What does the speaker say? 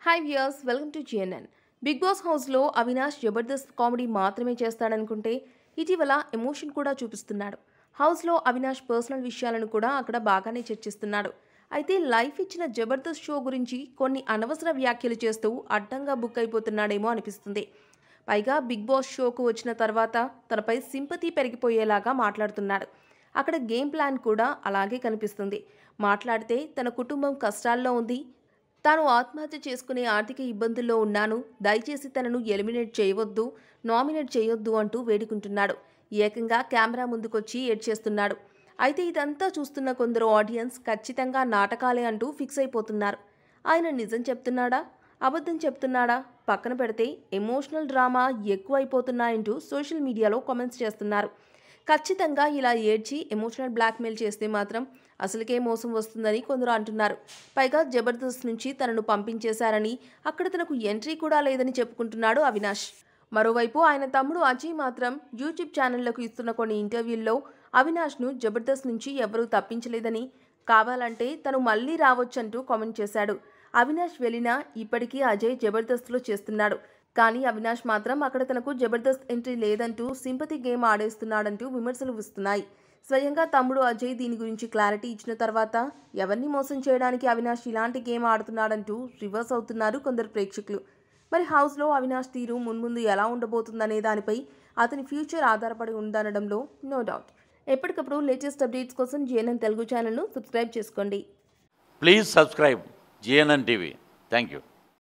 hi viewers welcome to GNN big boss హౌస్లో Avinash Jabardasth comedy మాత్రమే చేస్తాడనుకుంటే ఇటీవల ఎమోషన్ కూడా చూపిస్తున్నాడు హౌస్లో అవినాష్ పర్సనల్ విషయాలను కూడా అక్కడ బాగానే చర్చిస్తున్నాడు అయితే లైఫ్ ఇచ్చిన జబర్దస్త్ షో గురించి కొన్ని అనవసర వ్యాఖ్యలు చేస్తూ అడ్డంగా బుక్ అయిపోతున్నాడేమో అనిపిస్తుంది పైగా బిగ్ బాస్ షోకు వచ్చిన తర్వాత తనపై సింపతి పెరిగిపోయేలాగా మాట్లాడుతున్నాడు అక్కడ గేమ్ ప్లాన్ కూడా అలాగే కనిపిస్తుంది మాట్లాడితే తన కుటుంబం కష్టాల్లో ఉంది తాను ఆత్మహత్య చేసుకునే ఆర్థిక ఇబ్బందుల్లో ఉన్నాను దయచేసి తనను ఎలిమినేట్ చేయవద్దు నామినేట్ చేయొద్దు అంటూ వేడుకుంటున్నాడు ఏకంగా కెమెరా ముందుకొచ్చి ఏడ్చేస్తున్నాడు అయితే ఇదంతా చూస్తున్న కొందరు ఆడియన్స్ ఖచ్చితంగా నాటకాలే అంటూ ఫిక్స్ అయిపోతున్నారు ఆయన నిజం చెప్తున్నాడా అబద్ధం చెప్తున్నాడా పక్కన పెడితే ఎమోషనల్ డ్రామా ఎక్కువైపోతున్నాయంటూ సోషల్ మీడియాలో కామెంట్స్ చేస్తున్నారు ఖచ్చితంగా ఇలా ఏడ్చి ఎమోషనల్ బ్లాక్మెయిల్ చేస్తే మాత్రం అసలుకే మోసం వస్తుందని కొందరు అంటున్నారు పైగా జబర్దస్త్ నుంచి తనను పంపించేశారని అక్కడ తనకు ఎంట్రీ కూడా లేదని చెప్పుకుంటున్నాడు అవినాష్ మరోవైపు ఆయన తమ్ముడు అజయ్ మాత్రం యూట్యూబ్ ఛానళ్లకు ఇస్తున్న కొన్ని ఇంటర్వ్యూల్లో అవినాష్ను జబర్దస్త్ నుంచి ఎవరూ తప్పించలేదని కావాలంటే తను మళ్ళీ రావచ్చంటూ కామెంట్ చేశాడు అవినాష్ వెళ్ళినా ఇప్పటికీ అజయ్ జబర్దస్త్లో చేస్తున్నాడు కానీ అవినాష్ మాత్రం అక్కడ తనకు జబర్దస్త్ ఎంట్రీ లేదంటూ సింపతి గేమ్ ఆడేస్తున్నాడంటూ విమర్శలు వస్తున్నాయి స్వయంగా తమ్ముడు అజయ్ దీని గురించి క్లారిటీ ఇచ్చిన తర్వాత ఎవరిని మోసం చేయడానికి అవినాష్ ఇలాంటి గేమ్ ఆడుతున్నాడంటూ రివర్స్ అవుతున్నారు కొందరు ప్రేక్షకులు మరి హౌస్లో అవినాష్ తీరు మున్ముందు ఎలా ఉండబోతుందనే దానిపై అతని ఫ్యూచర్ ఆధారపడి ఉందనడంలో నో డౌట్ ఎప్పటికప్పుడు లేటెస్ట్ అప్డేట్స్ కోసం జిఎన్ఎన్ తెలుగు ఛానల్ను సబ్స్క్రైబ్ చేసుకోండి please subscribe GNN TV thank you